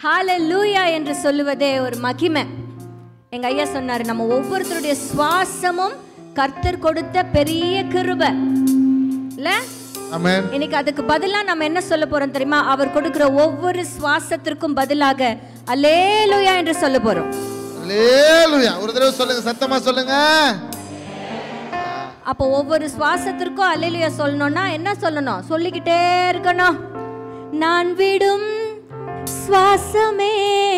ஹalleluya என்று சொல்லுவதே ஒரு மகிமை எங்க ஐயா சொன்னாரு நம்ம ஒவ்வொருத்தருடைய சுவாசமும் கர்த்தர் கொடுத்த பெரிய கிருபை இல்ல ஆமென் இன்னைக்கு அதுக்கு பதிலா நம்ம என்ன சொல்ல போறோம் தெரியுமா அவர் கொடுக்கிற ஒவ்வொரு சுவாசத்திற்கும் பதிலாக அல்லேலூயா என்று சொல்ல போறோம் அல்லேலூயா ஒரு தடவை சொல்லுங்க சத்தமா சொல்லுங்க அப்போ ஒவ்வொரு சுவாசத்திற்கும் அல்லேலூயா சொல்லணும்னா என்ன சொல்லணும் சொல்லிக்கிட்டே இருக்கணும் நான் விடும் சுவாசமே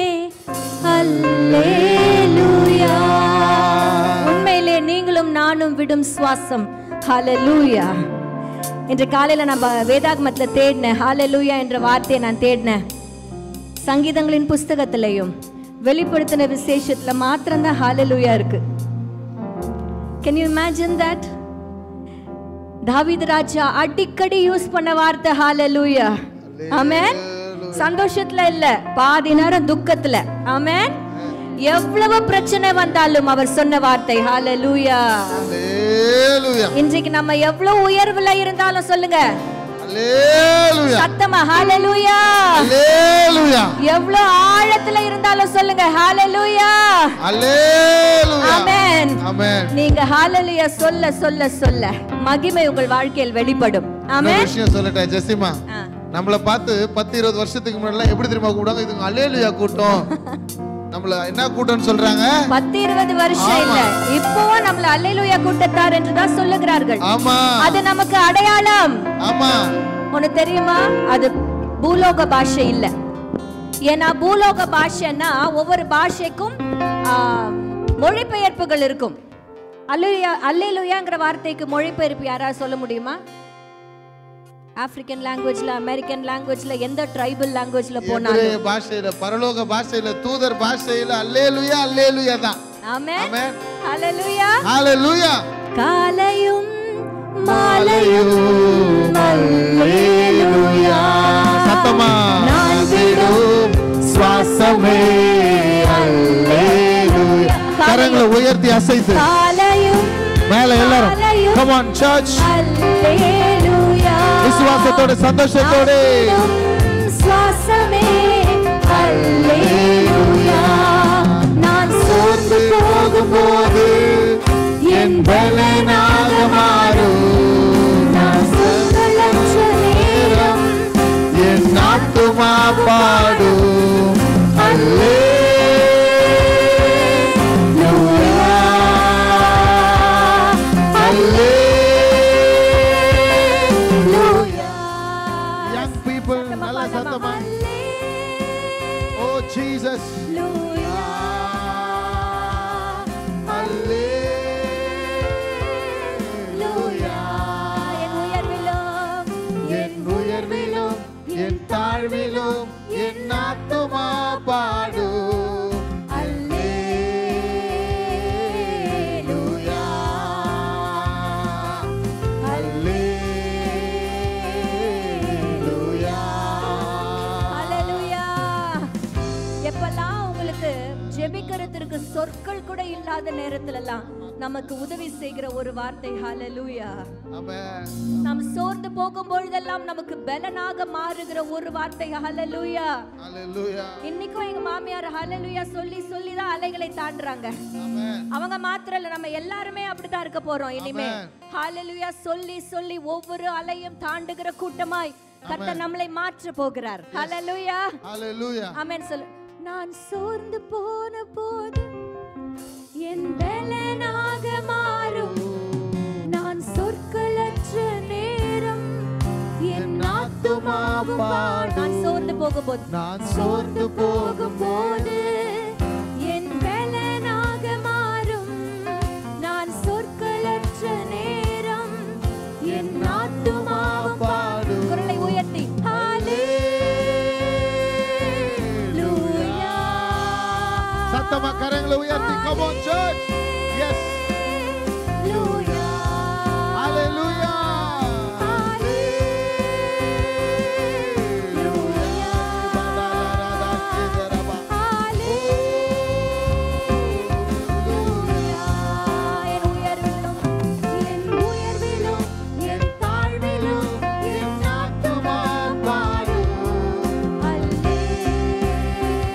அல்லேலூயா உண்மையிலே நீங்களும் நானும் விடும் சுவாசம் ஹalleluya இன்று காலையில நம்ம வேதாகமத்துல தேடினேன் ஹalleluya என்ற வார்த்தையை நான் தேடினேன் சங்கீதங்களின் புஸ்தகத்திலையும் வெளிப்படுத்தின விசேஷத்துல மாத்திரம்தான் ஹalleluya இருக்கு கேன் யூ இமேஜின் தட் தாவீது ராஜா அடிக்கடி யூஸ் பண்ண வார்த்தை ஹalleluya ஆமென் சந்தோஷத்துல இல்ல பாதி நேரம் துக்கத்துல ஆமென் எவ்வளவு பிரச்சனை வந்தாலும் அவர் சொன்ன வார்த்தை ஹalleluya அல்லேலூயா இன்றைக்கு நம்ம எவ்வளவு உயர்வுல இருந்தாலும் சொல்லுங்க அல்லேலூயா சத்தமா ஹalleluya அல்லேலூயா எவ்வளவு ஆழத்துல இருந்தாலும் சொல்லுங்க ஹalleluya அல்லேலூயா ஆமென் ஆமென் நீங்க ஹalleluya சொல்ல சொல்ல சொல்ல மகிமை உங்கள் வாழ்க்கையில் வெளிப்படும் இன்னொரு ஆமென் விஷயம் சொல்லட்டேன் ஜெசிமா ஆ. நம்மள பார்த்து பத்து இருபது வருஷத்துக்கு முன்னாடி எப்படி தெரியுமா கூப்பிடுவாங்க இதுங்க அல்லேலூயா கூட்டம் நம்மள என்ன கூட்டம்னு சொல்றாங்க பத்து இருபது வருஷம் இல்ல இப்பவும் நம்மள அல்லேலூயா கூட்டத்தார் என்றுதான் சொல்லுகிறார்கள் ஆமா அது நமக்கு அடையாளம் ஆமா உனக்கு தெரியுமா அது பூலோக பாஷை இல்ல ஏன்னா பூலோக பாஷைன்னா ஒவ்வொரு பாஷைக்கும் ஆ, மொழிபெயர்ப்புகள் இருக்கும் அல்லேலூயா அல்லேலூயாங்கிற வார்த்தைக்கு மொழிபெயர்ப்பு யாராவது சொல்ல முடியுமா ஆப்பிரிக்கன் லாங்குவேஜ்ல அமெரிக்கன் லாங்குவேஜ்ல எந்த ட்ரைபல் லாங்குவேஜ்ல போனாலும் எபிரேய பாஷையில பரலோக பாஷையில தூதர் பாஷையில அல்லேலூயா அல்லேலூயா தான் ஆமென் ஆமென் ஹalleluya ஹalleluya காலையும் மாலையும் அல்லேலூயா சத்தமா நான் விடும் சுவாசமே அல்லேலூயா கரங்களை உயர்த்தி அசைத்து காலையும் மேல எல்லாரும் மாலையும் கம் ஆன் சர்ச் அல்லேலூயா விசுவாசத்தோட சந்தோஷத்தோட நான் விடும் சுவாசமே அல்லேலூயா நான் சோர்ந்து போகும்போது என் பலனாக மாறும் நான் சொற்களற்ற நேரம் என் ஆத்துமா பாடும் Young people, நல்லா சத்தமா. Oh Jesus. என் உயர்விலும் என் தாழ்விலும் என் ஆத்துமா பாடும் அல்லேலூயா அல்லேலூயா எப்பெல்லாம் உங்களுக்கு ஜெபிக்கிறதுக்கு சொற்கள் கூட இல்லாத நேரத்துலலாம் நமக்கு உதவி செய்கிற ஒரு வார்த்தை ஹalleluya ஆமென் நாம் சோர்ந்து போகும் பொழுதெல்லாம் நமக்கு பலனாக மாறுகிற ஒரு வார்த்தை ஹalleluya அல்லேலூயா இன்னைக்கும் எங்க மாமியார் ஹalleluya சொல்லி சொல்லி தான் அலைகளை தாண்டுறாங்க ஆமென் அவங்க மாத்திரம் இல்ல நம்ம எல்லாருமே அப்படிதான் இருக்க போறோம் இனிமே Amen. ஹalleluya சொல்லி சொல்லி ஒவ்வொரு அலையும் தாண்டுகிற கூட்டமாய் கர்த்தர் நம்மளை மாற்ற போகிறார் ஹalleluya அல்லேலூயா ஆமென் சொல்லு நான் சோர்ந்து போன போது என் பலனாக மாறும் நான் சொற்களற்ற நேரம் என் ஆத்துமாவும் பாடும். நான் சோர்ந்து போகும்போது நான் சோர்ந்து போகும்போது என் பலனாக மாறும் நான் சொற்களற்ற நேரம் என் ஆத்துமாவும் பாடும் குரலை உயர்த்தி ஹalleluya சத்தமா கரங்களை உயர்த்தி come on church yes hallelujah hallelujah என் உயர்விலும் என் உயர்விலும் என் தாழ்விலும் என் ஆத்துமா பாடும் அல்லேலூயா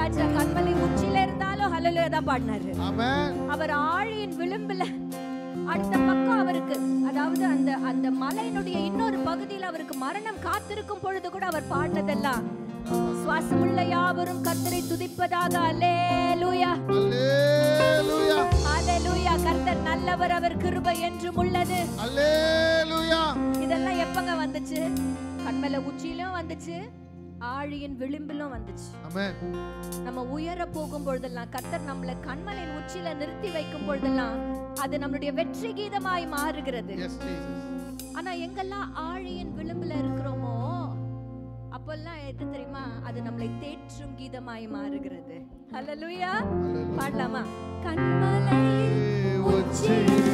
ராஜா கண்மலை உச்சியில இருந்தாலும் ஹalleluya தான் பாடினாரு ஆமென் அவர் ஆழியின் விளிம்புல அடுத்த பக்கம் அவருக்கு அதாவது அந்த அந்த மலையினுடைய இன்னொரு பகுதியில் அவருக்கு மரணம் காத்திருக்கும் பொழுது கூட அவர் பாடினதெல்லாம் சுவாசமுள்ள யாவரும் கர்த்தரை துதிப்பதாக அல்லேலூயா அல்லேலூயா அல்லேலூயா கர்த்தர் நல்லவர் அவர் கிருபை என்றும் உள்ளது அல்லேலூயா இதெல்லாம் எப்பங்க வந்துச்சு கண்மலை உச்சியிலும் வந்துச்சு ஆழியின் விளிம்பிலும் வந்துச்சு ஆமென் நம்ம உயர போகும் பொழுதெல்லாம் கர்த்தர் நம்மளை கண்மலையின் உச்சியில நிறுத்தி வைக்கும் பொழுதெல்லாம் அது நம்மளுடைய வெற்றி கீதமாய் மாறுகிறது எஸ் ஜீசஸ் ஆனா எங்கெல்லாம் ஆழியின் விளிம்புல இருக்கிறோமோ அப்பெல்லாம் எது தெரியுமா அது நம்மளை தேற்றும் கீதமாய் மாறுகிறது ஹalleluya பாடலாமா கண்மலை உச்சியில்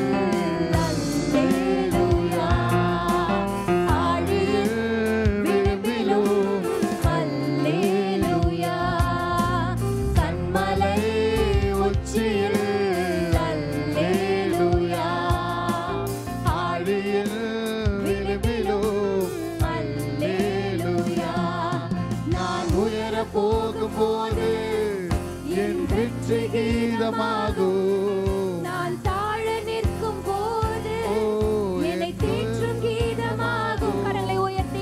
அல்லேலூயா ஆழியின் விளிம்பிலும் அல்லேலூயா கண்மலை உச்சியில் அல்லேலூயா ஆழியில் விளிம்பிலும் அல்லேலூயா நான் உயர போகும்போது என் வெற்றி கீதமாகும் நான் தாழ நிற்கும் போது ஓ, என்னை என் தேற்றும் கீதமாகும் கரங்களை உயர்த்தி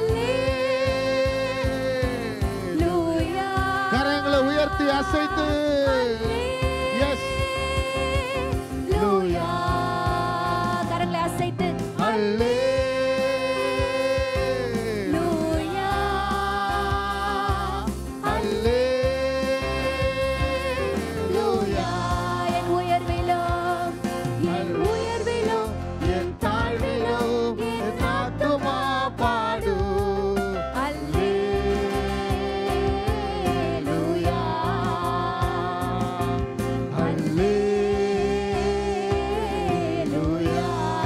அல்லேலூயா கரங்களை உயர்த்தி அசைத்து எஸ் அல்லேலூயா கரங்களை அசைத்து அல்லேலூயா அல்லேலூயா என் உயர்விலும் என் உயர்விலும் என் தாழ்விலும் என் ஆத்துமா பாடும் அல்லேலூயா அல்லேலூயா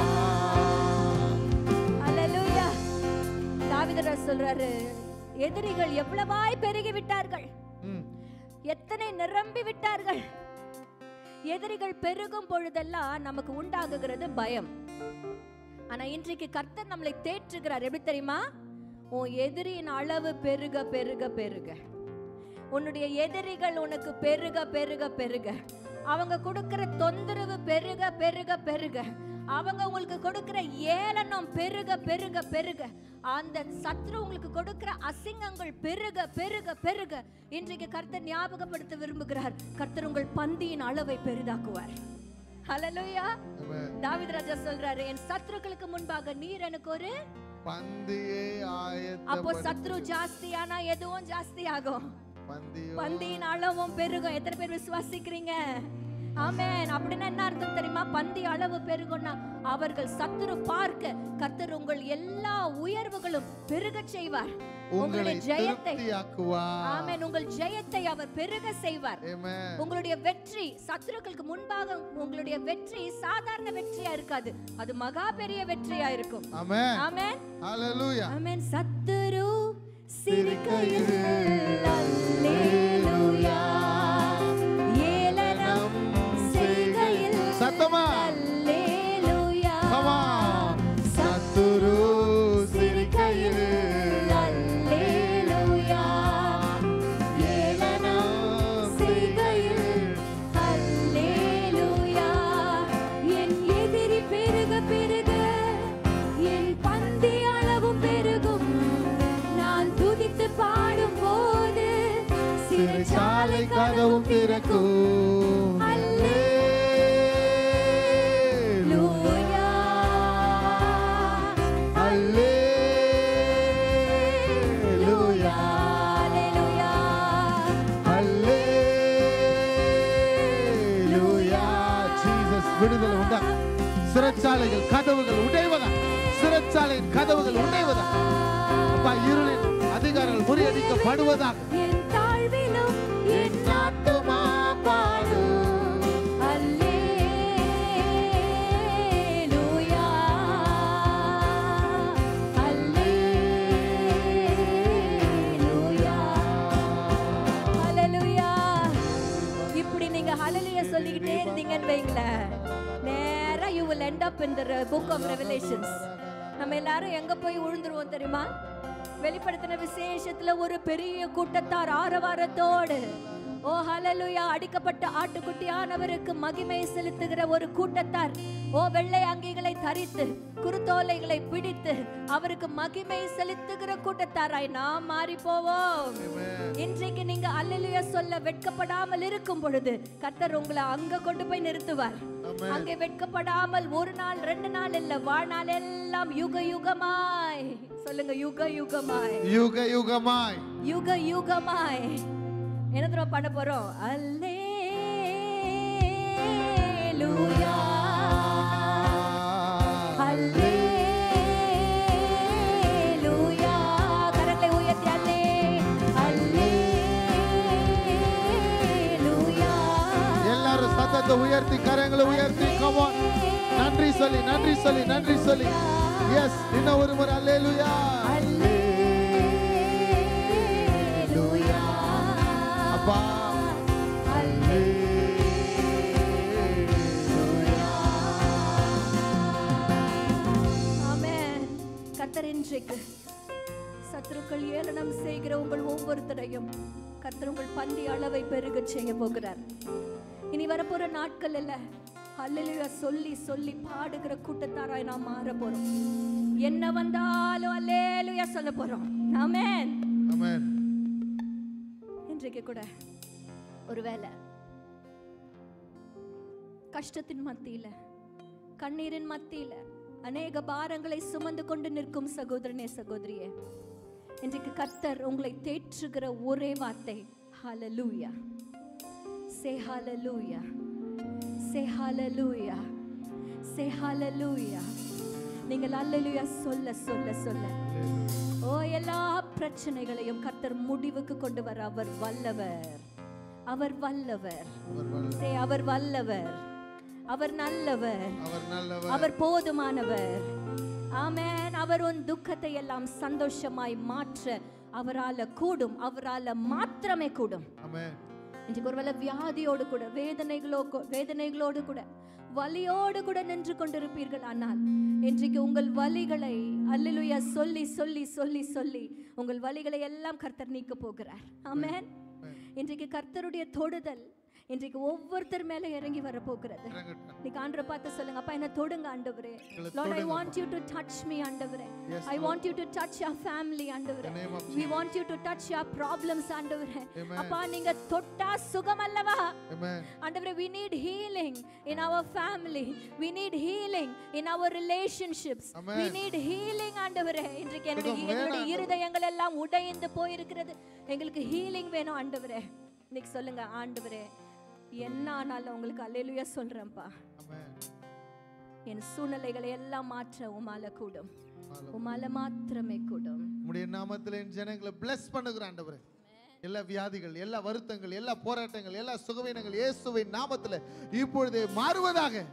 அல்லேலூயா தாவீதர் சொல்றாரு எதிரிகள் எவ்வளவாய் பெருகி விட்டார்கள் ம் எத்தனை நிரம்பி விட்டார்கள் எதிரிகள் பெருகும் பொழுதெல்லாம் நமக்கு உண்டாகுகிறது பயம் ஆனா இன்றைக்கு கர்த்தர் நம்மளை தேற்றுகிறார் எப்படி தெரியுமா உன் எதிரியின் அளவு பெருக பெருக பெருக உன்னுடைய எதிரிகள் உனக்கு பெருக பெருக பெருக அவங்க கொடுக்கிற தொந்தரவு பெருக பெருக பெருக அவங்க உங்களுக்கு கொடுக்கிற ஏளனம் பெருக பெருக பெருக அந்த சத்ரு உங்களுக்கு கொடுக்கிற அசிங்கங்கள் பெருக பெருக பெருக இன்றைக்கு கர்த்தர் ஞாபகப்படுத்த விரும்புகிறார் கர்த்தர் உங்கள் பந்தியின் அளவை பெரிதாக்குவார் ஹalleluya ஆமென். தாவீது ராஜா சொல்றாரு என் சத்ருக்களுக்கு முன்பாக நீர் எனக்கு ஒரு பந்தியை அப்போ ஆயத்த சத்ரு ஜாஸ்தியானா எதுவும் ஜாஸ்தி ஆகும் பந்தியோ பந்தியின் அளவும் பெருகும் எத்தனை பேர் விசுவாசிக்கிறீங்க ஆமென் அப்படின்னா என்ன அர்த்தம் தெரியுமா பந்தி அளவு பெருகும்னா அவர்கள் சத்துரு பார்க்க கர்த்தர் உங்கள் எல்லா உயர்வுகளும் பெருகச் செய்வார் உங்களை உங்களுடைய ஜெயத்தை திருப்தியாக்குவார் ஆமென் உங்கள் ஜெயத்தை அவர் பெருக செய்வார் ஆமென் உங்களுடைய வெற்றி சத்துருக்களுக்கு முன்பாக உங்களுடைய வெற்றி சாதாரண வெற்றியா இருக்காது அது மகா பெரிய வெற்றியா இருக்கும் ஆமென் ஆமென் ஹalleluya ஆமென் சத்துரு சிரிக்கையில் அல்லேலூயா ஏளனம் செய்கையில் சத்தமா அல்லேலூயா come on சத்துரு சிரிக்கையில் அல்லேலூயா ஏளனம் செய்கையில் அல்லேலூயா என் எதிரி பெருக பெருக என் பந்தி அளவும் பெருகும் நான் துதித்து பாடும் போது சிறைச்சாலை கதவும் திறக்கும் அல்லேலூயா அல்லேலூயா அல்லேலூயா அல்லேலூயா ஜீசஸ் விடுதலை உண்டா சிறைச்சாலைகள் கதவுகள் உடைவதா சிறைச்சாலையின் கதவுகள் உடைவதா அப்பா இருளின் அதிகாரங்கள் முறியடிக்கப்படுவதாக என் தாழ்விலும் என் ஆத்துமா பாடும் அல்லேலூயா அல்லேலூயா ஹalleluya இப்படி நீங்க ஹalleluya சொல்லிக்கிட்டே இருந்தீங்கன்னு வைங்களேன் நேரா you will end up in the book of revelations நம்ம எல்லாரும் எங்க போய் விழுந்துருவோம் தெரியுமா வெளிப்படுத்தின விசேஷத்துல ஒரு பெரிய கூட்டத்தார் ஆரவாரத்தோடு ஓ ஹalleluya அடிக்கப்பட்ட ஆட்டுக்குட்டியானவருக்கு மகிமை செலுத்துகிற ஒரு கூட்டத்தார் ஓ வெள்ளை அங்கிகளை தரித்து குருத்தோலைகளை பிடித்து அவருக்கு மகிமை செலுத்துகிற கூட்டத்தாராய் நாம் மாறி போவோம் இன்றைக்கு நீங்க அல்லேலூயா சொல்ல வெட்கப்படாமல் இருக்கும் பொழுது கர்த்தர் உங்களை அங்க கொண்டு போய் நிறுத்துவார் அங்கே வெட்கப்படாமல் ஒரு நாள் ரெண்டு நாள் இல்ல வாழ்நாள் எல்லாம் யுக யுகமாய் சொல்லுங்க யுக யுகமாய் யுக யுகமாய் யுக யுகமாய் என்ன தெரியுமா பண்ண போறோம் அல்லேலூயா அல்லேலூயா கரங்களை உயர்த்தி அல்லே அல்லேலூயா எல்லாரும் சத்தத்தை உயர்த்தி கரங்களை உயர்த்தி கமான் நன்றி சொல்லி நன்றி சொல்லி நன்றி சொல்லி எஸ் இன்னும் ஒரு முறை அல்லேலூயா அல்லேலூயா அப்பா ஆமென் கர்த்தர் இன்றைக்கு சத்துருக்கள் ஏளனம் செய்கிற உங்கள் ஒவ்வொருத்தரையும் கர்த்தர் உங்கள் பந்தி அளவை பெருக செய்ய போகிறார் இனி வரப்போற நாட்கள் இல்ல அல்லேலூயா சொல்லி சொல்லி பாடுகிற கூட்டத்தாராய் நாம் மாற போறோம் என்ன வந்தாலும் அல்லேலூயா சொல்ல போறோம் ஆமென் ஆமென் இன்றைக்கு கூட ஒருவேளை கஷ்டத்தின் மத்தியில கண்ணீரின் மத்தியில அநேக பாரங்களை சுமந்து கொண்டு நிற்கும் சகோதரனே சகோதரியே இன்றைக்கு கர்த்தர் உங்களை தேற்றுகிற ஒரே வார்த்தை ஹalleluya சே ஹalleluya சே ஹalleluya சே ஹalleluya நீங்கள் அல்லேலூயா சொல்ல சொல்ல சொல்ல ஓ எல்லா பிரச்சனைகளையும் கர்த்தர் முடிவுக்கு கொண்டு வர அவர் வல்லவர் அவர் வல்லவர் அவர் வல்ல- சே அவர் வல்லவர் அவர் நல்லவர் அவர் நல்லவர் அவர் போதுமானவர் ஆமென் அவர் உன் துக்கத்தை எல்லாம் சந்தோஷமாய் மாற்ற அவரால கூடும் அவரால மாத்திரமே கூடும் ஆமென் இன்றைக்கு ஒருவேளை வியாதியோடு கூட வேதனைகளோ வேதனைகளோடு கூட வலியோடு கூட நின்று கொண்டிருப்பீர்கள் ஆனால் இன்றைக்கு உங்கள் வலிகளை அல்லேலூயா சொல்லி சொல்லி சொல்லி சொல்லி உங்கள் வலிகளை எல்லாம் கர்த்தர் நீக்க போகிறார் ஆமென் இன்றைக்கு கர்த்தருடைய தொடுதல் இன்றைக்கு ஒவ்வொருத்தர் மேல இறங்கி வர போகிறது இறங்கட்டும். இன்னைக்கு ஆண்டரை பார்த்து சொல்லுங்க அப்பா என்ன தொடுங்க ஆண்டவரே எங்களை லார்ட் ஐ தொடுங்கப்பா. Want you to touch me ஆண்டவரே Yes, I want you to touch your family ஆண்டவரே In the name of we want you to touch your problems ஆண்டவரே Amen. அப்பா நீங்க தொட்டா சுகம் அல்லவா Amen. ஆண்டவரே we need healing in our family we need healing in our relationships Amen. we need healing ஆண்டவரே இன்றைக்கு என்னுடைய சுகம் வேணும் எங்களுடைய ஆண்டவரே. இருதயங்கள் எல்லாம் உடைந்து போயிருக்கிறது எங்களுக்கு ஹீலிங் வேணும் ஆண்டவரே இன்னைக்கு சொல்லுங்க ஆண்டவரே என்ன ஆனாலும் உங்களுக்கு அல்லேலூயா சொல்றேன்ப்பா Amen. என் சூழ்நிலைகளை எல்லாம் மாற்ற உமால கூடும் உமால மாத்திரமே கூடும் உம்முடைய நாமத்தில் என் ஜனங்களை பிளஸ் பண்ணுகிற ஆண்டவரே எல்லா வியாதிகள் எல்லா வருத்தங்கள் எல்லா போராட்டங்கள் எல்லா சுகவீனங்கள் இயேசுவின் நாமத்தில் இப்பொழுதே மாறுவதாக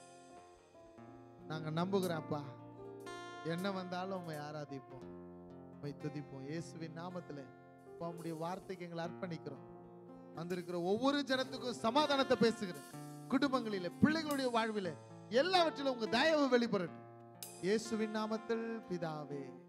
நாங்க நம்புகிறோம்ப்பா என்ன வந்தாலும் உண்மை ஆராதிப்போம் உண்மை துதிப்போம் இயேசுவின் நாமத்தில் அப்பா, உம்முடைய வார்த்தைக்கு எங்களை அர்ப்பணிக்கிறோம் வந்திருக்கிற ஒவ்வொரு ஜனத்துக்கும் சமாதானத்தை பேசுகிறேன் குடும்பங்களில பிள்ளைகளுடைய வாழ்வில எல்லாவற்றிலும் உங்க தயவு வெளிப்படட்டும் இயேசுவின் நாமத்தில் பிதாவே